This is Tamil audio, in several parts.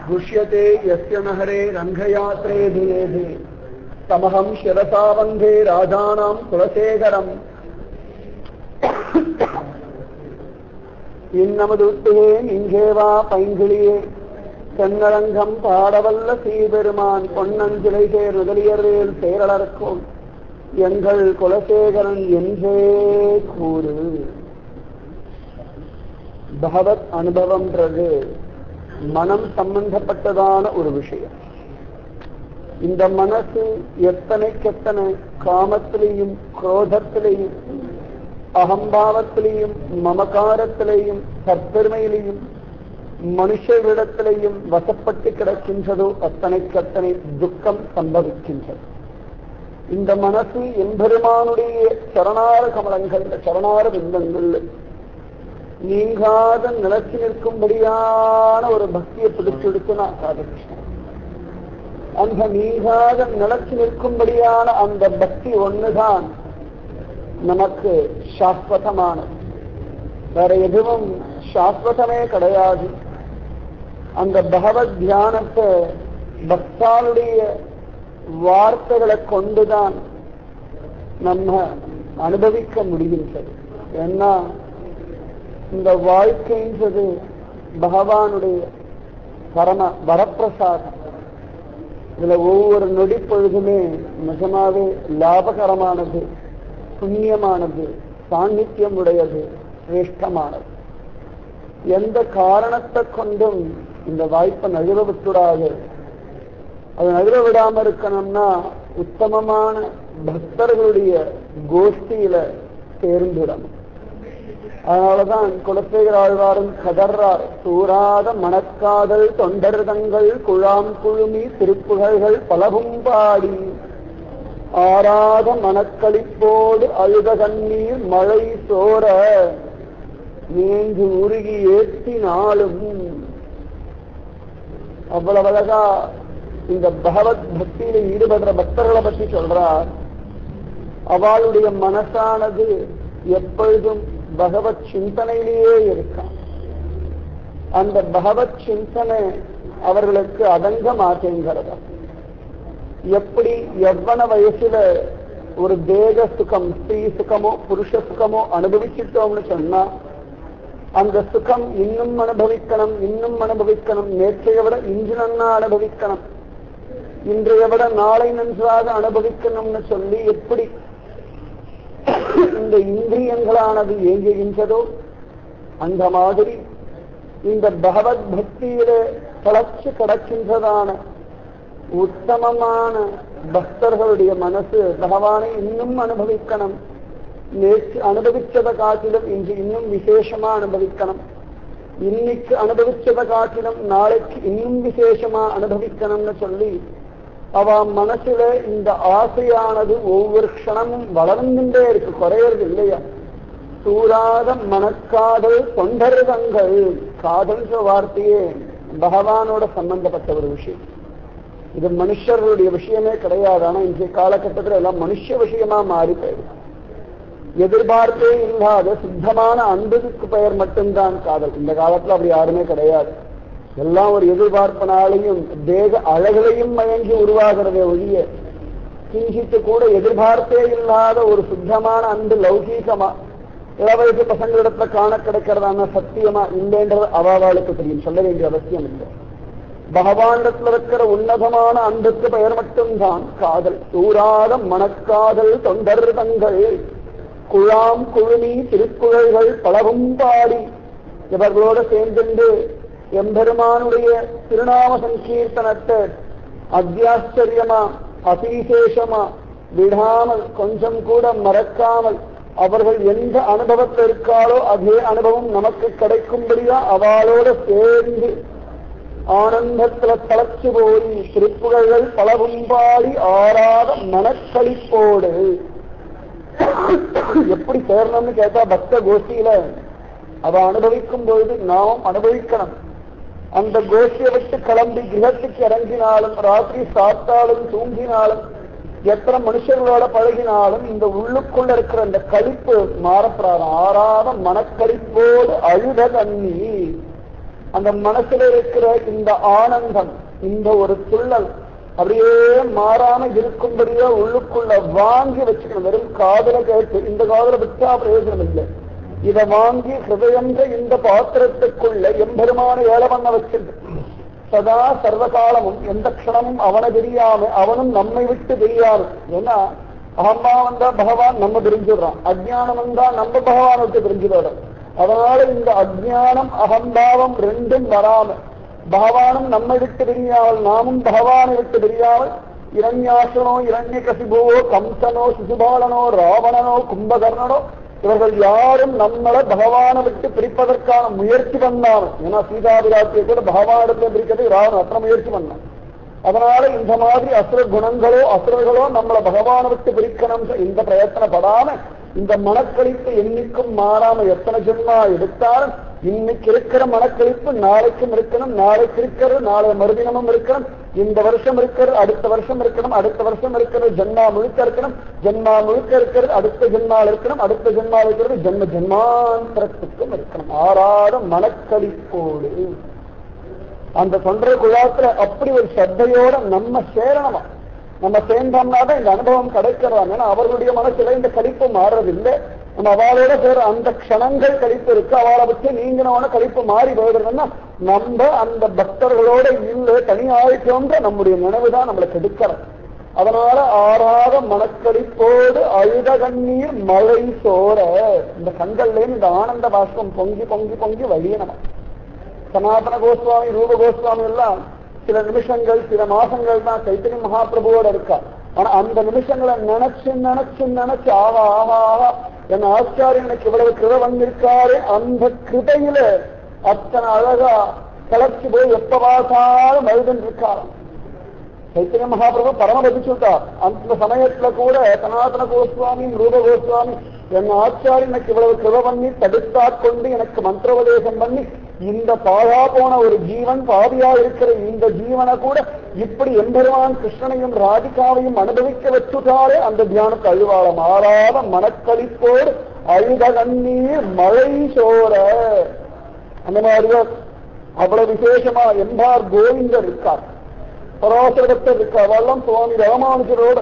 दुष्यते यस्य नहरे रङ्गयात्रे धियेधे तमहं शिरसा वन्दे राजानां कुलशेखरम् இன்னமதுட்டுவேன் இங்கேவா பைங்கிளியே தென்னரங்கம் பாடவல்ல சீபெருமான் பொன்னஞ்சிலை சேர் முதலியர்வேல் பேரளர்க்கும் எங்கள் குலசேகரன் என்றே கூறு பகவத் அனுபவம்ன்றது மனம் சம்பந்தப்பட்டதான ஒரு விஷயம் இந்த மனசு எத்தனைக்கெத்தனை காமத்திலையும் குரோதத்திலையும் அகம்பாவத்திலையும் மமகாரத்திலையும் தற்பெருமையிலையும் மனுஷவிடத்திலையும் வசப்பட்டு கிடக்கின்றதோ அத்தனைக்கத்தனை துக்கம் சம்பவிக்கின்றது இந்த மனசு எம்பெருமானுடைய சரணார கமலங்கள் சரணார பிந்தங்கள் நீங்காத நிலச்சி நிற்கும்படியான ஒரு பக்தியை பிடிச்செடுத்து நான் ராதகிருஷ்ணன் அந்த நீங்காத நிலச்சி நிற்கும்படியான அந்த பக்தி ஒண்ணுதான் நமக்கு சாஸ்வதமானது வேற எதுவும் சாஸ்வதமே கிடையாது அந்த பகவத் தியானத்தை பக்தாளுடைய வார்த்தைகளை கொண்டுதான் நம்ம அனுபவிக்க முடிகின்றது ஏன்னா இந்த வாழ்க்கைன்றது பகவானுடைய பரம வரப்பிரசாதம் இதுல ஒவ்வொரு நொடி பொழுதுமே நிஜமாவே லாபகரமானது புண்ணியமானது சாநித்தியம் உடையது சிரேஷ்டமானது எந்த காரணத்தை கொண்டும் இந்த வாய்ப்பை நழுவ விட்டுடாது அது நழுவ விடாம இருக்கணும்னா உத்தமமான பக்தர்களுடைய கோஷ்டியில சேர்ந்துடணும் அதனாலதான் குலசேகர ஆழ்வாரும் கதர்றார் சூராத மணக்காதல் தொண்டர்தங்கள் குழாம் குழுமி திருப்புகழ்கள் பலவும் பாடி ஆறாத மனக்களிப்போடு அழுத கண்ணீர் மழை சோர நீங்கு உருகி ஏற்றினாலும் அவ்வளவு அழகா இந்த பகவத் பக்தியில ஈடுபடுற பக்தர்களை பற்றி சொல்றார் அவளுடைய மனசானது எப்பொழுதும் பகவத் சிந்தனையிலேயே இருக்கான் அந்த பகவத் சிந்தனை அவர்களுக்கு அடங்க மாட்டேங்கிறதா எப்படி எவ்வன வயசுல ஒரு தேக சுகம் ஸ்திரீ சுகமோ புருஷ சுகமோ அனுபவிச்சிட்டோம்னு சொன்னா அந்த சுகம் இன்னும் அனுபவிக்கணும் இன்னும் அனுபவிக்கணும் நேற்றைய விட இன்று நன்னா அனுபவிக்கணும் இன்றைய விட நாளை நன்றாக அனுபவிக்கணும்னு சொல்லி எப்படி இந்த இந்திரியங்களானது இயங்குகின்றதோ அந்த மாதிரி இந்த பகவத் பக்தியில தளர்ச்சி கிடக்கின்றதான உத்தமமான பக்தர்களுடைய மனசு பகவானை இன்னும் அனுபவிக்கணும் நேற்று அனுபவிச்சதை காட்டிலும் இன்று இன்னும் விசேஷமா அனுபவிக்கணும் இன்னைக்கு அனுபவிச்சதை காட்டிலும் நாளைக்கு இன்னும் விசேஷமா அனுபவிக்கணும்னு சொல்லி அவ மனசுல இந்த ஆசையானது ஒவ்வொரு க்ஷணமும் வளர்ந்துட்டே இருக்கு குறையறது இல்லையா சூறாத மனக்காதல் தொண்டர்தங்கள் காதல்ன்ற வார்த்தையே பகவானோட சம்பந்தப்பட்ட ஒரு விஷயம் இது மனுஷர்களுடைய விஷயமே கிடையாது ஆனா இன்றைய காலகட்டத்தில் எல்லாம் மனுஷ விஷயமா மாறி போயிடும் எதிர்பார்ப்பே இல்லாத சுத்தமான அன்புக்கு பெயர் மட்டும்தான் காதல் இந்த காலத்துல அப்படி யாருமே கிடையாது எல்லாம் ஒரு எதிர்பார்ப்பனாலையும் தேக அழகுலையும் மயங்கி உருவாகிறதே ஒழிய கிஞ்சித்து கூட எதிர்பார்ப்பே இல்லாத ஒரு சுத்தமான அன்பு லௌகீகமா இளவயசு பசங்களிடத்துல காண கிடைக்கிறதான சத்தியமா இல்லைன்றது அவாவாளுக்கு தெரியும் சொல்ல வேண்டிய அவசியம் இல்லை பகவானிடத்துல இருக்கிற உன்னதமான அன்புக்கு பெயர் மட்டும்தான் காதல் சூறாத மனக்காதல் தொண்டர் தங்கள் குழாம் குழுமி திருக்குழல்கள் பலவும் பாடி இவர்களோட சேர்ந்து எம்பெருமானுடைய திருநாம சங்கீர்த்தனத்தை அத்தியாச்சரியமா அதிசேஷமா விடாமல் கொஞ்சம் கூட மறக்காமல் அவர்கள் எந்த அனுபவத்தில் இருக்காளோ அதே அனுபவம் நமக்கு கிடைக்கும்படியா அவளோட சேர்ந்து ஆனந்தத்துல தளர்ச்சி போய் திருப்புகழ்கள் பலவும் பாடி ஆறாத மனக்களிப்போடு எப்படி சேரணும்னு கேட்டா பக்த கோஷ்டியில அவ அனுபவிக்கும் பொழுது நாம் அனுபவிக்கணும் அந்த கோஷ்டியை விட்டு கிளம்பி கிரகத்துக்கு இறங்கினாலும் ராத்திரி சாப்பிட்டாலும் தூங்கினாலும் எத்தனை மனுஷங்களோட பழகினாலும் இந்த உள்ளுக்குள்ள இருக்கிற அந்த கழிப்பு மாறப்படாது ஆறாத மனக்கழிப்போடு அழுத தண்ணி அந்த மனசுல இருக்கிற இந்த ஆனந்தம் இந்த ஒரு துள்ளல் அப்படியே மாறாம இருக்கும்படியா உள்ளுக்குள்ள வாங்கி வச்சுக்கணும் வெறும் காதல கேட்டு இந்த காதல விட்டா பிரயோஜனம் இல்லை இத வாங்கி ஹிருதயன்ற இந்த பாத்திரத்துக்குள்ள எம்பெருமான ஏழை பண்ண வச்சிருக்கு சதா சர்வகாலமும் எந்த க்ஷணமும் அவனை தெரியாம அவனும் நம்மை விட்டு தெரியாது ஏன்னா அகம்பாவம் தான் பகவான் நம்ம பிரிஞ்சுடுறான் அஜ்ஞானம் தான் நம்ம பகவானை விட்டு பிரிஞ்சுடுறோம் அதனால இந்த அஜ்ஞானம் அகம்பாவம் ரெண்டும் வராம பகவானும் நம்மை விட்டு பிரியாமல் நாமும் பகவானை விட்டு பிரியாமல் இரண்யாசனோ இரண்ய கசிபுவோ கம்சனோ சிசுபாலனோ ராவணனோ கும்பகர்ணனோ இவர்கள் யாரும் நம்மளை பகவானை விட்டு பிரிப்பதற்கான முயற்சி பண்ணாமல் ஏன்னா சீதாபிராட்சியை கூட பகவானிடத்துல பிரிக்கிறதுக்கு ராவணன் அத்தனை முயற்சி பண்ணான் அதனால இந்த மாதிரி அசுர குணங்களோ அசுரர்களோ நம்மளை பகவானை விட்டு பிரிக்கணும் இந்த பிரயத்தனப்படாம இந்த மனக்களிப்பு என்னைக்கும் மாறாம எத்தனை ஜென்மா எடுத்தாலும் இன்னைக்கு இருக்கிற மனக்களிப்பு நாளைக்கும் இருக்கணும் நாளைக்கு இருக்கிறது நாளை மறுதினமும் இருக்கணும் இந்த வருஷம் இருக்கிறது அடுத்த வருஷம் இருக்கணும் அடுத்த வருஷம் இருக்கிறது ஜென்மா முழுக்க இருக்கணும் ஜென்மா முழுக்க இருக்கிறது அடுத்த ஜென்மால் இருக்கணும் அடுத்த ஜென்மா இருக்கிறது ஜென்ம ஜென்மாந்திரத்துக்கும் இருக்கணும் ஆறாத மனக்களிப்போடு அந்த தொண்டை குழாத்துல அப்படி ஒரு சத்தையோட நம்ம சேரணுமா நம்ம சேர்ந்தோம்னா தான் இந்த அனுபவம் கிடைக்கிறோம் ஏன்னா அவர்களுடைய மனசுல இந்த கழிப்பு மாறுறதில்லை நம்ம அவளோட சேர அந்த க்ஷணங்கள் கழிப்பு இருக்கு அவளை வச்சு நீங்கினவன கழிப்பு மாறி போயிடுறதுன்னா நம்ம அந்த பக்தர்களோட இல்ல தனியாயிட்டோன்ற நம்முடைய நினைவு தான் நம்மளை கெடுக்கிறோம் அதனால ஆறாத மனக்களிப்போடு அழுத கண்ணீர் மழை சோர இந்த கண்கள்ல இந்த ஆனந்த பாஷ்பம் பொங்கி பொங்கி பொங்கி வழியணும் சனாதன கோஸ்வாமி ரூப கோஸ்வாமி எல்லாம் சில நிமிஷங்கள் சில மாசங்கள் தான் சைத்தன்ய மகாபிரபுவோட இருக்கா ஆனா அந்த நிமிஷங்களை நினைச்சு நினைச்சு நினைச்சு ஆவா ஆவா ஆவா என் ஆச்சாரியன் எனக்கு இவ்வளவு கிருப வந்திருக்காரு அந்த கிருபையில அத்தனை அழகா கிளர்ச்சி போய் எப்ப பார்த்தாலும் அழுதுன்னு இருக்காராம் சைத்தன்ய மகாபிரபு பரமபதி சொல்லிட்டார் அந்த சமயத்துல கூட சனாதன கோஸ்வாமி ரூப கோஸ்வாமி என் ஆச்சாரியன் எனக்கு இவ்வளவு கிருப பண்ணி தடுத்தா கொண்டு எனக்கு மந்திரோபதேசம் பண்ணி இந்த பாழா போன ஒரு ஜீவன் பாவியா இருக்கிற இந்த ஜீவனை கூட இப்படி எம்பெருமான் கிருஷ்ணனையும் ராதிகாவையும் அனுபவிக்க வச்சுட்டாரே அந்த தியானத்தை அழுவாள மாறாத மனக்களிப்போடு அழுத கண்ணீர் மழை சோர அந்த மாதிரியா அவ்வளவு விசேஷமா எம்பார் கோவிந்தர் இருக்கார் பராசரபக்தர் இருக்கா அவெல்லாம் சுவாமி ராமானுஜரோடு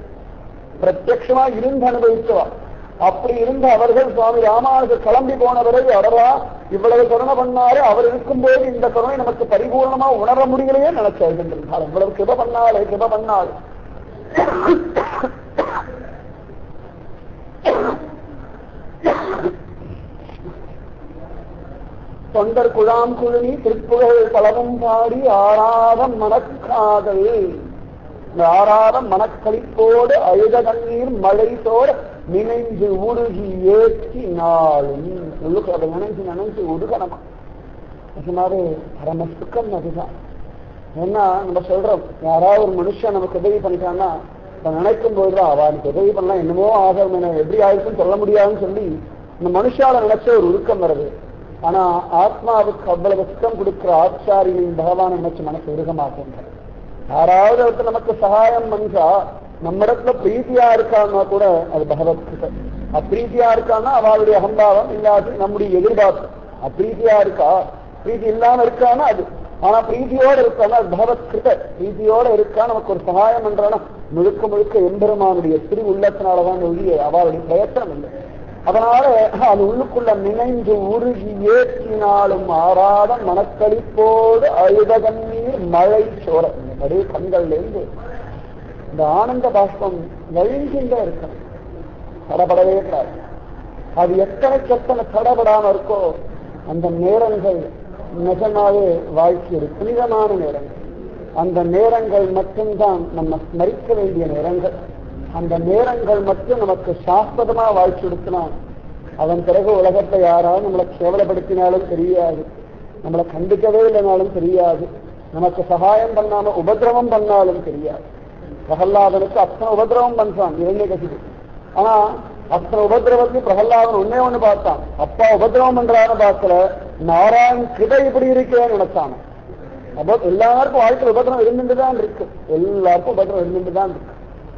பிரத்யட்சமா இருந்து அனுபவிச்சவா அப்படி இருந்த அவர்கள் சுவாமி ராமானுஜர் கிளம்பி போனவரை அவரா இவ்வளவு கருணை பண்ணாரு அவர் இருக்கும்போது இந்த கருணை நமக்கு பரிபூர்ணமா உணர முடியலையே நினைச்சார்கள் இவ்வளவு கிருப பண்ணாலே கிருப பண்ணால் தொண்டர் குழாம் குழுமி திருப்புகழ் பலவும் பாடி ஆறாத மனக்காதல் இந்த ஆறாத மனக்களிப்போடு அழுத கண்ணீர் மழை தோட நினைந்து உருகி ஏற்றி நாளும் உள்ளுக்கு அதை நினைச்சு நினைச்சு உருகணுமா சொன்னாரு பரம சுக்கம் அதுதான் ஏன்னா நம்ம சொல்றோம் யாராவது ஒரு மனுஷன் நமக்கு உதவி பண்ணிட்டான்னா அதை நினைக்கும் போதுதான் அவனுக்கு உதவி பண்ணலாம் என்னமோ ஆகும் என எப்படி ஆயிருக்குன்னு சொல்ல முடியாதுன்னு சொல்லி இந்த மனுஷால நினைச்ச ஒரு உருக்கம் வருது ஆனா ஆத்மாவுக்கு அவ்வளவு சுத்தம் கொடுக்கிற ஆச்சாரியின் பகவான் நினைச்சு மனசு உருக மாட்டேன் யாராவது ஒருத்தர் நமக்கு சகாயம் பண்றா நம்ம இடத்துல பிரீத்தியா இருக்கான்னா கூட அது பகவத் கிருபை அப்பிரீத்தியா இருக்கான்னா அவளுடைய அகம்பாவம் இல்லாது நம்முடைய எதிர்பார்ப்பு அப்பிரீத்தியா இருக்கா பிரீத்தி இல்லாம இருக்கான்னா அது ஆனா பிரீத்தியோட இருக்கான்னா அது பகவத் கிருபை பிரீத்தியோட இருக்கா நமக்கு ஒரு சகாயம் பண்றானா முழுக்க முழுக்க எம்பெருமானுடைய திரு உள்ளத்தினாலதான் ஒழிய அவளுடைய பிரயத்தனம் இல்லை அதனால அது உள்ளுக்குள்ள நினைந்து உருகி ஏற்றினாலும் ஆறாத மனக்களிப்போடு அழுத கண்ணீர் மழை சோர அப்படியே கண்கள்ல இருந்து இந்த ஆனந்த பாஷ்பம் வழிஞ்சின்ற இருக்கணும் தடபடவே கூடாது அது எத்தனைக்கு எத்தனை தடபடாம இருக்கோ அந்த நேரங்கள் நிஜமாவே வாழ்க்கை ஒரு புனிதமான நேரங்கள் அந்த நேரங்கள் மட்டும்தான் நம்ம ஸ்மரிக்க வேண்டிய நேரங்கள் அந்த நேரங்கள் மட்டும் நமக்கு சாஸ்வதமா வாழ்க்கை எடுக்கலாம் அதன் பிறகு உலகத்தை யாராவது நம்மளை கேவலப்படுத்தினாலும் தெரியாது நம்மளை கண்டிக்கவே இல்லைனாலும் தெரியாது நமக்கு சகாயம் பண்ணாம உபதிரவம் பண்ணாலும் தெரியாது பிரகல்லாதனுக்கு அத்தனை உபதிரவம் பண்றான் இரண்டே கசிது ஆனா அத்தனை உபதிரவத்தையும் பிரகல்லாதன் ஒன்னே ஒண்ணு பார்த்தான் அப்பா உபதிரவம் பண்றான்னு பார்க்கல நாராயண் கிட்ட இப்படி இருக்கேன்னு நினைச்சான் அப்போ எல்லாருக்கும் வாழ்க்கையில் உபதிரவம் இருந்துட்டு தான் இருக்கு எல்லாருக்கும் உபதிரவம் இருந்துட்டு தான் இருக்கு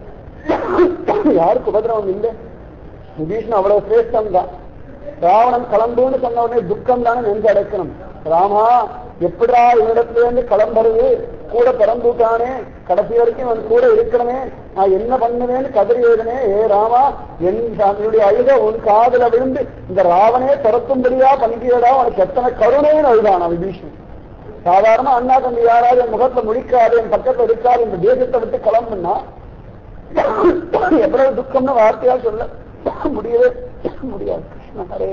யாருக்கு உபதிரவம் இல்லை விபீஷன் அவ்வளவு சிரேஷ்டம் தான் ராவணன் கிளம்புன்னு சொன்ன உடனே துக்கம் தானே நெஞ்சு அடைக்கணும் ராமா எப்படிடா இவனிடத்துல இருந்து கிளம்புறது கூட பிறந்துட்டானே கடைசி வரைக்கும் அவன் கூட இருக்கணுமே நான் என்ன பண்ணுவேன்னு கதறி எழுதனே ஏ ராமா என் என்னுடைய அழுத உன் காதுல விழுந்து இந்த ராவனே துரத்தும்படியா பண்ணிக்கிறடா உனக்கு எத்தனை கருணைன்னு அழுதானா விபீஷன் சாதாரண அண்ணா தம்பி யாராவது என் முகத்துல முடிக்காது என் பக்கத்துல இருக்காது இந்த தேசத்தை விட்டு கிளம்புனா எவ்வளவு துக்கம்னு வார்த்தையால் சொல்ல முடியவே முடியாது கிருஷ்ண ஹரே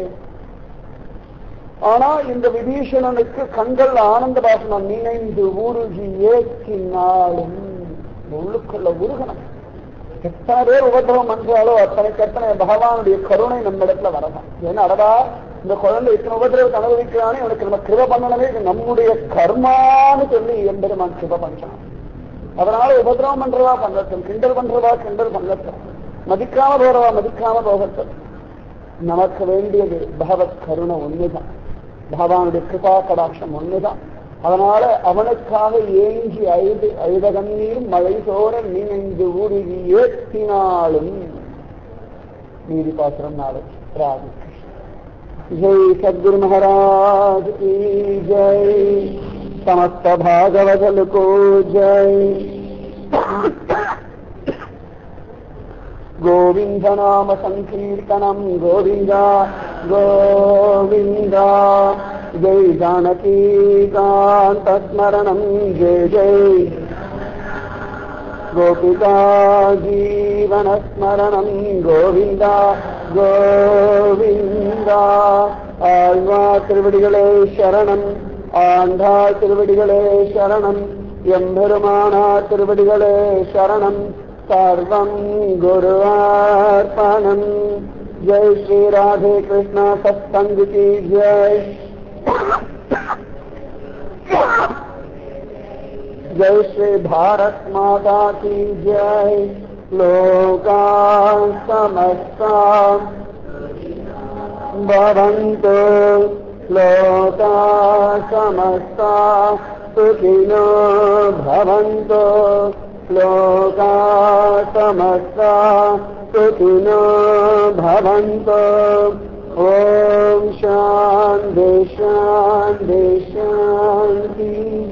ஆனா இந்த விபீஷணனுக்கு கண்கள் ஆனந்த பாசனம் நினைந்து உருகி ஏற்றினாலும் உள்ளுக்குள்ள உருகணும் எத்தனை பேர் உபதிரவம் பண்றாலோ அத்தனைக்கு எத்தனை பகவானுடைய கருணை நம்ம இடத்துல வரலாம் ஏன்னா அடடா இந்த குழந்தை இத்தனை உபதிரவத்தை அனுபவிக்கிறானே இவனுக்கு நம்ம கிருப பண்ணணுமே இது நம்முடைய கர்மான்னு சொல்லி எம்பெருமான் கிருப பண்றான் அதனால உபதிரவம் பண்றதா பண்ணட்டும் கிண்டல் பண்றதா கிண்டல் பண்ணட்டும் மதிக்காம போறவா மதிக்காம போகட்டும் நமக்கு வேண்டியது பகவத் கருணை ஒண்ணுதான் பகவானுடைய கிருபா கடாட்சம் ஒண்ணுதான் அதனால அவனுக்காக ஏங்கி அழுது அழுத கண்ணீர் மழை சோர நினைந்து உருகி ஏற்றினாலும் நீதி பாத்திரம் நாளை ராதி ஜெய் சத்குரு மகாராஜ் की जय समस्त भागवत को जय गोविन्द नाम सङ्कीर्तनम् गोविन्द गोविन्द जय जानकीकान्तस्मरणम् जय जय गोपिका जीवनस्मरणम् गोविन्द கோவிந்த ஆழ்வா திருவடிகளே சரணம் ஆண்டா திருவடிகளே சரணம் எம்பெருமானா திருவடிகளே சரணம் சர்வம் குருவார்ப்பணம் ஜெய் ஸ்ரீ ராதே கிருஷ்ணா சத்சங்க की जय जय श्री भारत माता की जय लोका समस्ता भवन्तु लोका समस्ता सुखिनो भवन्तु लोका समस्ता सुखिनो भवन्तु ॐ शान्ति शान्ति शान्ति